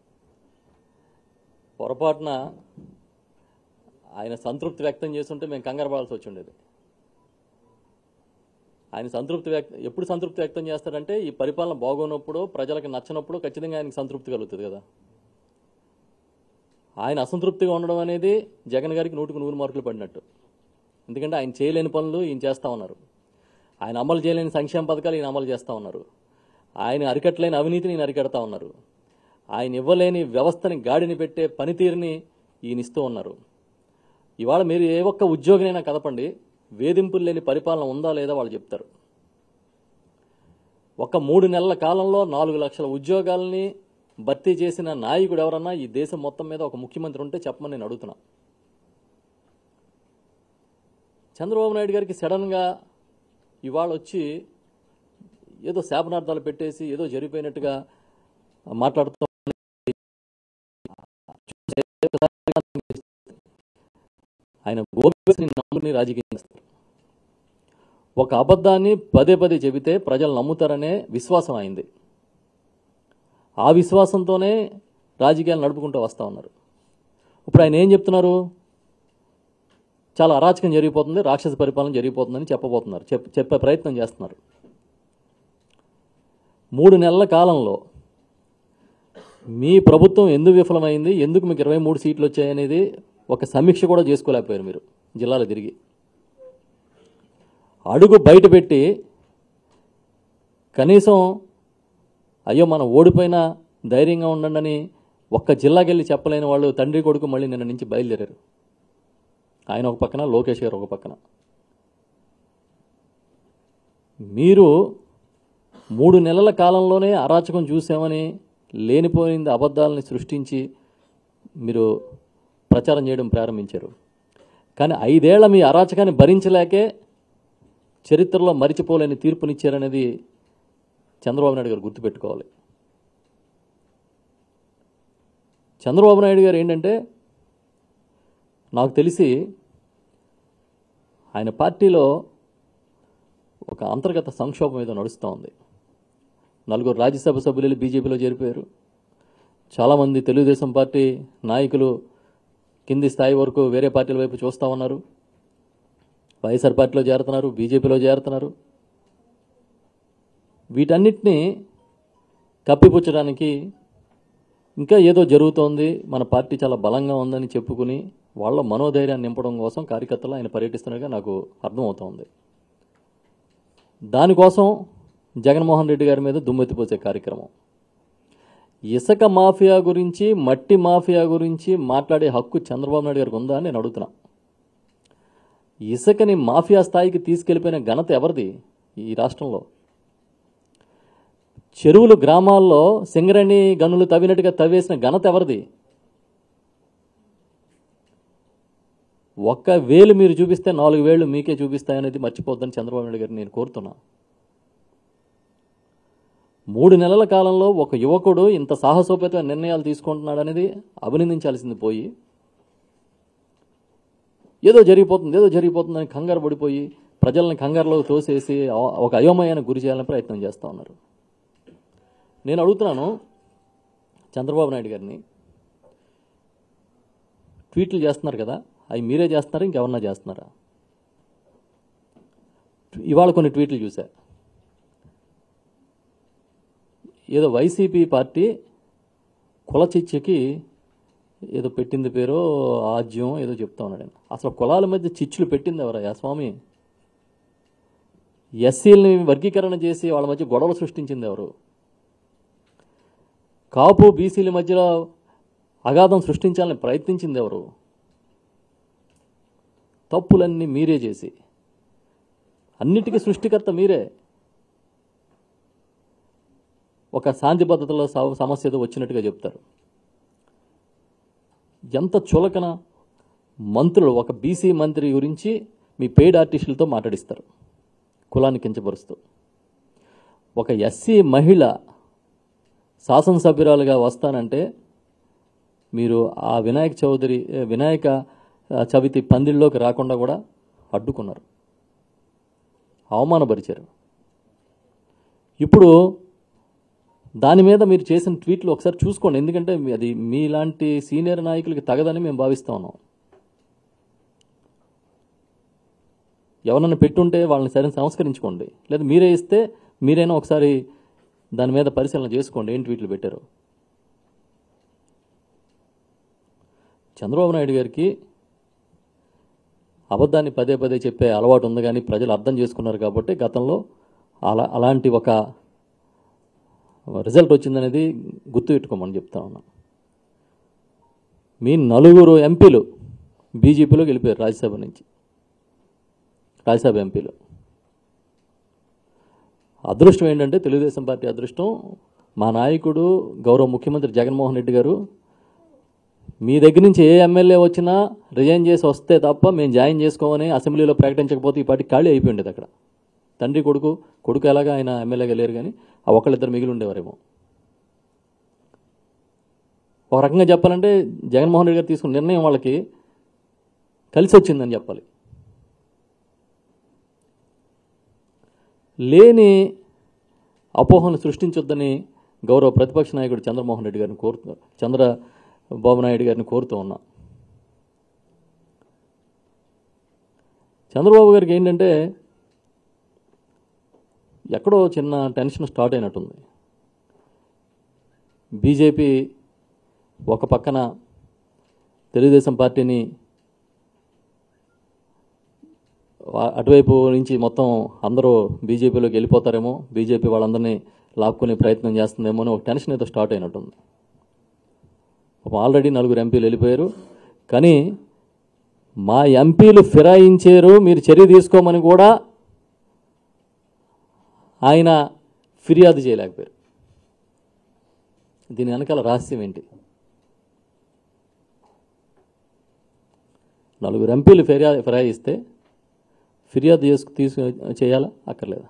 పొరపాటున ఆయన సంతృప్తి వ్యక్తం చేస్తుంటే మేము కంగారు పడాల్సి వచ్చి ఉండేది ఆయన సంతృప్తి వ్యక్తం ఎప్పుడు సంతృప్తి వ్యక్తం చేస్తాడంటే ఈ పరిపాలన బాగోనప్పుడు ప్రజలకు నచ్చనప్పుడు ఖచ్చితంగా ఆయనకి సంతృప్తి కలుగుతుంది కదా ఆయన అసంతృప్తిగా ఉండడం అనేది జగన్ గారికి నూటికి నూరు మార్కులు పడినట్టు ఎందుకంటే ఆయన చేయలేని పనులు ఈయన చేస్తా ఉన్నారు ఆయన అమలు చేయలేని సంక్షేమ పథకాలు ఈయన అమలు చేస్తా ఉన్నారు ఆయన అరికట్టలేని అవినీతిని ఈయన అరికడతా ఉన్నారు ఆయన ఇవ్వలేని వ్యవస్థని గాడిని పెట్టే పనితీరుని ఈయన ఇస్తూ ఉన్నారు ఇవాళ మీరు ఏ ఒక్క ఉద్యోగినైనా కదపండి వేధింపులు లేని పరిపాలన ఉందా లేదా వాళ్ళు చెప్తారు ఒక మూడు నెలల కాలంలో నాలుగు లక్షల ఉద్యోగాల్ని భర్తీ చేసిన నాయకుడు ఎవరన్నా ఈ దేశం మొత్తం మీద ఒక ముఖ్యమంత్రి ఉంటే చెప్పమని నేను అడుగుతున్నా చంద్రబాబు నాయుడు గారికి సడన్గా ఇవాళ వచ్చి ఏదో శాపనార్థాలు పెట్టేసి ఏదో జరిగిపోయినట్టుగా మాట్లాడుతూ ఆయన గోపిని నమ్ముని రాజకీయం చేస్తారు ఒక అబద్ధాన్ని పదే పదే చెబితే ప్రజలు నమ్ముతారనే విశ్వాసం అయింది ఆ విశ్వాసంతోనే రాజకీయాలు నడుపుకుంటూ వస్తూ ఉన్నారు ఇప్పుడు ఆయన ఏం చెప్తున్నారు చాలా అరాచకం జరిగిపోతుంది రాక్షస పరిపాలన జరిగిపోతుందని చెప్పబోతున్నారు చెప్ చెప్పే ప్రయత్నం చేస్తున్నారు మూడు నెలల కాలంలో మీ ప్రభుత్వం ఎందుకు విఫలమైంది ఎందుకు మీకు ఇరవై మూడు సీట్లు వచ్చాయనేది ఒక సమీక్ష కూడా చేసుకోలేకపోయారు మీరు జిల్లాలో తిరిగి అడుగు బయట పెట్టి కనీసం అయ్యో మనం ఓడిపోయినా ధైర్యంగా ఉండండి అని ఒక్క జిల్లాకి వెళ్ళి చెప్పలేని వాళ్ళు తండ్రి కొడుకు మళ్ళీ నిన్న నుంచి బయలుదేరారు ఆయన ఒక పక్కన లోకేష్ గారు ఒక పక్కన మీరు మూడు నెలల కాలంలోనే అరాచకం చూసామని లేనిపోయింది అబద్ధాలని సృష్టించి మీరు ప్రచారం చేయడం ప్రారంభించారు కానీ ఐదేళ్ల మీ అరాచకాన్ని భరించలేకే చరిత్రలో మరిచిపోలేని తీర్పునిచ్చారనేది చంద్రబాబు నాయుడు గారు గుర్తుపెట్టుకోవాలి చంద్రబాబు నాయుడు గారు ఏంటంటే నాకు తెలిసి ఆయన పార్టీలో ఒక అంతర్గత సంక్షోభం ఏదో నడుస్తూ ఉంది నలుగురు రాజ్యసభ సభ్యులు వెళ్ళి బీజేపీలో చేరిపోయారు చాలామంది తెలుగుదేశం పార్టీ నాయకులు కింది స్థాయి వరకు వేరే పార్టీల వైపు చూస్తూ ఉన్నారు వైఎస్ఆర్ పార్టీలో చేరుతున్నారు బీజేపీలో చేరుతున్నారు వీటన్నిటినీ కప్పిపుచ్చడానికి ఇంకా ఏదో జరుగుతోంది మన పార్టీ చాలా బలంగా ఉందని చెప్పుకుని వాళ్ళ మనోధైర్యాన్ని నింపడం కోసం కార్యకర్తలు ఆయన పర్యటిస్తున్నట్టుగా నాకు అర్థమవుతోంది దానికోసం జగన్మోహన్ రెడ్డి గారి మీద దుమ్మెత్తిపోసే కార్యక్రమం ఇసుక మాఫియా గురించి మట్టి మాఫియా గురించి మాట్లాడే హక్కు చంద్రబాబు నాయుడు గారికి ఉందా అని నేను అడుగుతున్నా ఇసుకని మాఫియా స్థాయికి తీసుకెళ్లిపోయిన ఘనత ఎవరిది ఈ రాష్ట్రంలో చెరువులు గ్రామాల్లో సింగరణి గనులు తవ్వినట్టుగా తవ్వేసిన ఘనత ఎవరిది ఒక్క వేలు మీరు చూపిస్తే నాలుగు వేలు మీకే చూపిస్తాయనేది మర్చిపోద్దని చంద్రబాబు నాయుడు గారిని నేను కోరుతున్నా మూడు నెలల కాలంలో ఒక యువకుడు ఇంత సాహసోపేత నిర్ణయాలు తీసుకుంటున్నాడు అనేది అభినందించాల్సింది పోయి ఏదో జరిగిపోతుంది ఏదో జరిగిపోతుందని కంగారు పడిపోయి ప్రజల్ని కంగారులో తోసేసి ఆ- ఒక అయోమయానికి గురి చేయాలని ప్రయత్నం చేస్తూ ఉన్నారు నేను అడుగుతున్నాను చంద్రబాబు నాయుడు గారిని ట్వీట్లు చేస్తున్నారు కదా అవి మీరే చేస్తున్నారా ఇంకెవరన్నా చేస్తున్నారా ఇవాళ కొన్ని ట్వీట్లు చూసా ఏదో వైసీపీ పార్టీ కుల చిచ్చుకి ఏదో పెట్టింది పేరో ఆజ్యం ఏదో చెప్తా ఉన్నాడు ఆయన అసలు కులాల మధ్య చిచ్చులు పెట్టింది ఎవరయ్యా స్వామి ఎస్సీలని వర్గీకరణ చేసి వాళ్ళ మధ్య గొడవలు సృష్టించింది ఎవరు కాపు బీసీల మధ్యలో అగాధం సృష్టించాలని ప్రయత్నించింది ఎవరు తప్పులన్నీ మీరే చేసి అన్నిటికీ సృష్టికర్త మీరే ఒక శాంతి భద్రతల స- సమస్య ఏదో వచ్చినట్టుగా చెప్తారు ఎంత చులకన మంత్రులు ఒక బీసీ మంత్రి గురించి మీ పెయిడ్ ఆర్టిస్టులతో మాట్లాడిస్తారు కులాన్ని కించపరుస్తూ ఒక ఎస్సీ మహిళ శాసనసభ్యురాలుగా వస్తానంటే మీరు ఆ వినాయక చౌదరి ఏ, వినాయక ఆ, చవితి పందిళ్ళలోకి రాకుండా కూడా అడ్డుకున్నారు అవమానపరిచారు ఇప్పుడు దాని మీద మీరు చేసిన ట్వీట్లు ఒకసారి చూసుకోండి ఎందుకంటే మీ- అది మీలాంటి సీనియర్ నాయకులకి తగదని మేము భావిస్తా ఉన్నాం ఎవరన్నా పెట్టుంటే వాళ్ళని సరైన సంస్కరించుకోండి లేదా మీరే ఇస్తే మీరైనా ఒకసారి దాని మీద పరిశీలన చేసుకోండి ఏం ట్వీట్లు పెట్టారు చంద్రబాబు నాయుడు గారికి అబద్ధాన్ని పదే పదే చెప్పే అలవాటు ఉంది కానీ ప్రజలు అర్థం చేసుకున్నారు కాబట్టి గతంలో అలా అలాంటి ఒక రిజల్ట్ వచ్చిందనేది గుర్తుపెట్టుకోమని చెప్తా ఉన్నాం మీ నలుగురు ఎంపీలు బీజేపీలోకి వెళ్ళిపోయారు రాజ్యసభ నుంచి రాజ్యసభ ఎంపీలు అదృష్టం ఏంటంటే తెలుగుదేశం పార్టీ అదృష్టం మా నాయకుడు గౌరవ ముఖ్యమంత్రి జగన్మోహన్ రెడ్డి గారు మీ దగ్గర నుంచి ఏ ఎమ్మెల్యే వచ్చినా రిజైన్ చేసి వస్తే తప్ప మేము జాయిన్ చేసుకోమని అసెంబ్లీలో ప్రకటించకపోతే ఈ పార్టీ ఖాళీ అయిపోయి ఉండేది అక్కడ తండ్రి కొడుకు కొడుకు ఎలాగా ఆయన ఎమ్మెల్యేగా లేరు కానీ ఆ ఒకళ్ళిద్దరు మిగిలి ఉండేవారేమో ఒక రకంగా చెప్పాలంటే జగన్మోహన్ రెడ్డి గారు తీసుకున్న నిర్ణయం వాళ్ళకి కలిసి వచ్చిందని చెప్పాలి లేని అపోహను సృష్టించొద్దని గౌరవ ప్రతిపక్ష నాయకుడు చంద్రమోహన్ రెడ్డి గారిని కోరుతూ చంద్రబాబు నాయుడు గారిని కోరుతూ ఉన్నా చంద్రబాబు గారికి ఏంటంటే ఎక్కడో చిన్న టెన్షన్ స్టార్ట్ అయినట్టుంది బీజేపీ ఒక పక్కన తెలుగుదేశం పార్టీని వా- అటువైపు నుంచి మొత్తం అందరూ బీజేపీలోకి వెళ్ళిపోతారేమో బీజేపీ వాళ్ళందరినీ లాక్కునే ప్రయత్నం చేస్తుందేమో అని ఒక టెన్షన్ ఏదో స్టార్ట్ అయినట్టుంది పాపం ఆల్రెడీ నలుగురు ఎంపీలు వెళ్ళిపోయారు కానీ మా ఎంపీలు ఫిరాయించారు మీరు చర్య తీసుకోమని కూడా ఆయన ఫిర్యాదు చేయలేకపోయారు దీని వెనకాల రహస్యం ఏంటి నలుగురు ఎంపీలు ఫిర్యా ఫిరాయిస్తే ఫిర్యాదు చేసుకు తీసు చేయాలా అక్కర్లేదా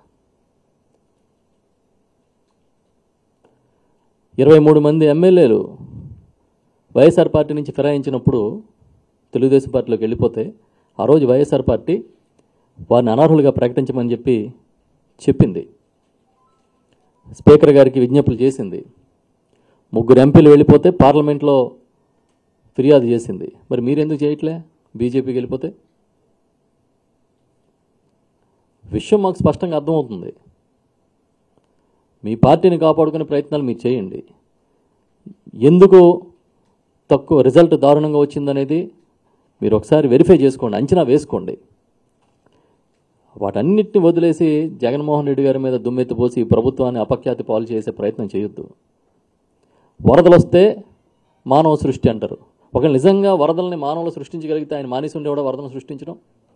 ఇరవై మూడు మంది ఎమ్మెల్యేలు వైఎస్ఆర్ పార్టీ నుంచి ఫిరాయించినప్పుడు తెలుగుదేశం పార్టీలోకి వెళ్ళిపోతే ఆ రోజు వైఎస్ఆర్ పార్టీ వారిని అనర్హులుగా ప్రకటించమని చెప్పి చెప్పింది స్పీకర్ గారికి విజ్ఞప్తులు చేసింది ముగ్గురు ఎంపీలు వెళ్ళిపోతే పార్లమెంట్లో ఫిర్యాదు చేసింది మరి మీరెందుకు చేయట్లే బీజేపీకి వెళ్ళిపోతే విషయం మాకు స్పష్టంగా అర్థమవుతుంది మీ పార్టీని కాపాడుకునే ప్రయత్నాలు మీరు చేయండి ఎందుకు తక్కువ రిజల్ట్ దారుణంగా వచ్చిందనేది మీరు ఒకసారి వెరిఫై చేసుకోండి అంచనా వేసుకోండి వాటన్నిటిని వదిలేసి జగన్మోహన్ రెడ్డి గారి మీద దుమ్మెత్తిపోసి ఈ ప్రభుత్వాన్ని అపఖ్యాతి పాలు చేసే ప్రయత్నం చేయొద్దు వరదలు వస్తే మానవ సృష్టి అంటారు ఒకవేళ నిజంగా వరదల్ని మానవులు సృష్టించగలిగితే ఆయన మానేసి ఉండేవాడు వరదను సృష్టించడం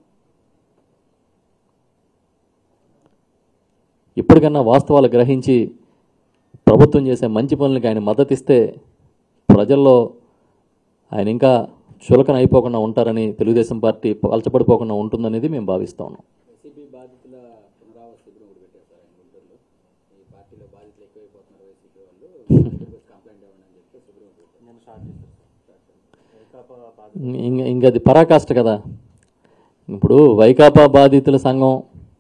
ఇప్పటికన్నా వాస్తవాలు గ్రహించి ప్రభుత్వం చేసే మంచి పనులకి ఆయన మద్దతు ఇస్తే ప్రజల్లో ఆయన ఇంకా చులకన అయిపోకుండా ఉంటారని తెలుగుదేశం పార్టీ పలచబడిపోకుండా ఉంటుందనేది మేము భావిస్తా ఉన్నాం వైసీపీ బాధితుల పునరావాస శిబిరం ఒకటి పెట్టారు సార్ ఆయన గుంటూరులో ఈ పార్టీలో బాధితులు ఎక్కువైపోతున్నారు వైసీపీ వాళ్ళు దగ్గరికి వచ్చి కంప్లైంట్ ఇవ్వండి అని చెప్పి శిబిరం ఒకటి పెట్టారు నేను స్టార్ట్ చేశాను సార్ వైకాపా బాధ ఇంక ఇంక అది పరాకాష్ట కదా ఇప్పుడు వైకాపా బాధితుల సంఘం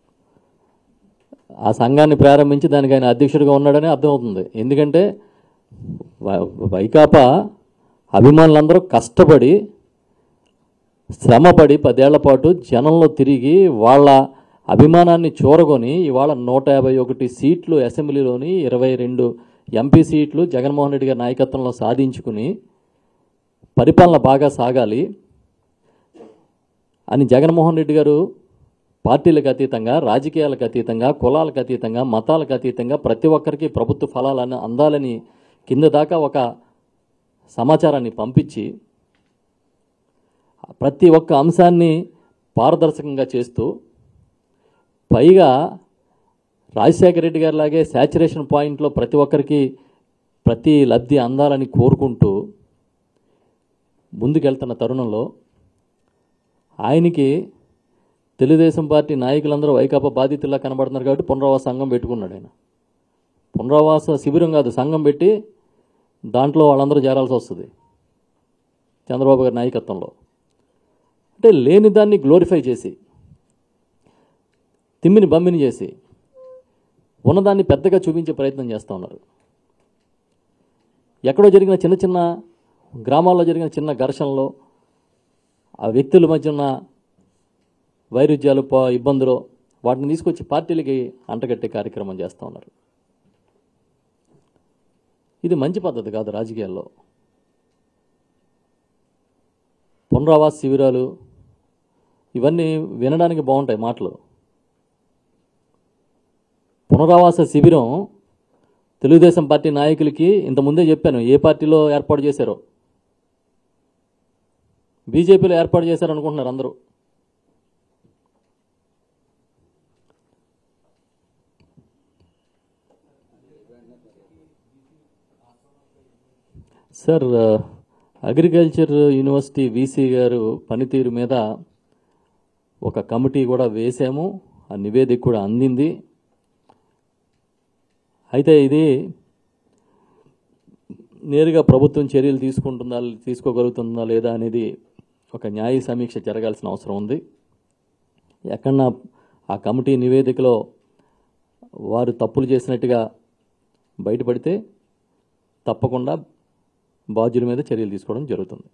ఆ సంఘాన్ని ప్రారంభించి దానికి ఆయన అధ్యక్షుడిగా ఉన్నాడని అర్థమవుతుంది ఎందుకంటే వై- వైకాపా అభిమానులందరూ కష్టపడి శ్రమపడి పదేళ్ల పాటు జనంలో తిరిగి వాళ్ళ అభిమానాన్ని చూరగొని ఇవాళ నూట యాభై ఒకటి సీట్లు అసెంబ్లీలోని ఇరవై రెండు ఎంపీ సీట్లు జగన్మోహన్ రెడ్డి గారి నాయకత్వంలో సాధించుకుని పరిపాలన బాగా సాగాలి అని జగన్మోహన్ రెడ్డి గారు పార్టీలకు అతీతంగా రాజకీయాలకు అతీతంగా కులాలకు అతీతంగా మతాలకు అతీతంగా ప్రతి ఒక్కరికి ప్రభుత్వ ఫలాలను అందాలని కింద దాకా ఒక సమాచారాన్ని పంపించి ప్రతి ఒక్క అంశాన్ని పారదర్శకంగా చేస్తూ పైగా రాజశేఖర రెడ్డి గారి లాగే శాచురేషన్ పాయింట్లో ప్రతి ఒక్కరికి ప్రతి లబ్ధి అందాలని కోరుకుంటూ ముందుకెళ్తున్న తరుణంలో ఆయనకి తెలుగుదేశం పార్టీ నాయకులందరూ వైకాపా బాధితుల్లా కనబడుతున్నారు కాబట్టి పునరావాస సంఘం పెట్టుకున్నాడు ఆయన పునరావాస శిబిరం కాదు సంఘం పెట్టి దాంట్లో వాళ్ళందరూ చేరాల్సి వస్తుంది చంద్రబాబు గారి నాయకత్వంలో అంటే లేని దాన్ని గ్లోరిఫై చేసి తిమ్మిని బమ్మిని చేసి ఉన్నదాన్ని పెద్దగా చూపించే ప్రయత్నం చేస్తూ ఉన్నారు ఎక్కడో జరిగిన చిన్న చిన్న గ్రామాల్లో జరిగిన చిన్న ఘర్షణలో ఆ వ్యక్తుల మధ్య ఉన్న వైరుధ్యాలు ప- ఇబ్బందులు వాటిని తీసుకొచ్చి పార్టీలకి అంటగట్టే కార్యక్రమం చేస్తూ ఉన్నారు ఇది మంచి పద్ధతి కాదు రాజకీయాల్లో పునరావాస శిబిరాలు ఇవన్నీ వినడానికి బాగుంటాయి మాటలు పునరావాస శిబిరం తెలుగుదేశం పార్టీ నాయకులకి ఇంతకుముందే చెప్పాను ఏ పార్టీలో ఏర్పాటు చేశారో బీజేపీలో ఏర్పాటు చేశారు అనుకుంటున్నారు అందరూ సార్ అగ్రికల్చర్ యూనివర్సిటీ వీసీ గారు పనితీరు మీద ఒక కమిటీ కూడా వేసాము ఆ నివేదిక కూడా అందింది అయితే ఇది నేరుగా ప్రభుత్వం చర్యలు తీసుకుంటుందా తీసుకోగలుగుతుందా లేదా అనేది ఒక న్యాయ సమీక్ష జరగాల్సిన అవసరం ఉంది ఎక్కడన్నా ఆ కమిటీ నివేదికలో వారు తప్పులు చేసినట్టుగా బయటపడితే తప్పకుండా బాధ్యుల మీద చర్యలు తీసుకోవడం జరుగుతుంది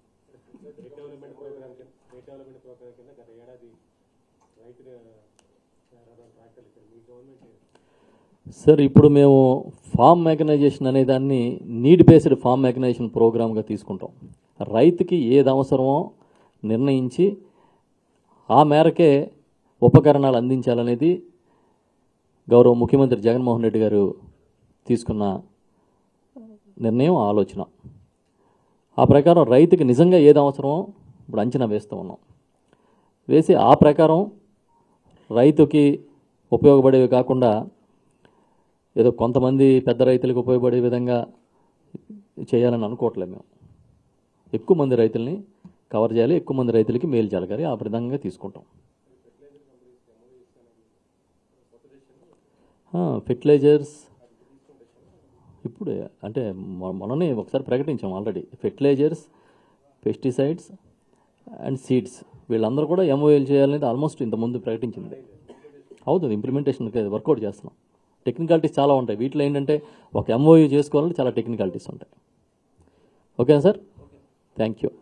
సార్ ఇప్పుడు మేము ఫామ్ మెకనైజేషన్ అనే దాన్ని నీడ్ బేస్డ్ ఫామ్ మెకనైజేషన్ ప్రోగ్రామ్గా తీసుకుంటాం రైతుకి ఏది అవసరమో నిర్ణయించి ఆ మేరకే ఉపకరణాలు అందించాలనేది గౌరవ ముఖ్యమంత్రి జగన్మోహన్ రెడ్డి గారు తీసుకున్న నిర్ణయం ఆలోచన ఆ ప్రకారం రైతుకి నిజంగా ఏది అవసరమో ఇప్పుడు అంచనా వేస్తూ ఉన్నాం వేసి ఆ ప్రకారం రైతుకి ఉపయోగపడేవి కాకుండా ఏదో కొంతమంది పెద్ద రైతులకు ఉపయోగపడే విధంగా చేయాలని అనుకోవట్లేదు మేము ఎక్కువ మంది రైతుల్ని కవర్ చేయాలి ఎక్కువ మంది రైతులకి మేలు జరగాలి ఆ విధంగా తీసుకుంటాం ఫెర్టిలైజర్స్ ఇప్పుడు అంటే మొ- మొన్ననే ఒకసారి ప్రకటించాం already fertilisers pesticides and seeds వీళ్ళందరూ కూడా ఎంఓఎల్ చేయాలనేది ఆల్మోస్ట్ ఇంతకుముందు ప్రకటించింది అవుతుంది ఇంప్లిమెంటేషన్ వర్కౌట్ చేస్తున్నాం టెక్నికాలిటీస్ చాలా ఉంటాయి వీటిలో ఏంటంటే ఒక ఎంఓయూ చేసుకోవాలంటే చాలా టెక్నికాలిటీస్ ఉంటాయి ఓకేనా సార్ థ్యాంక్ యూ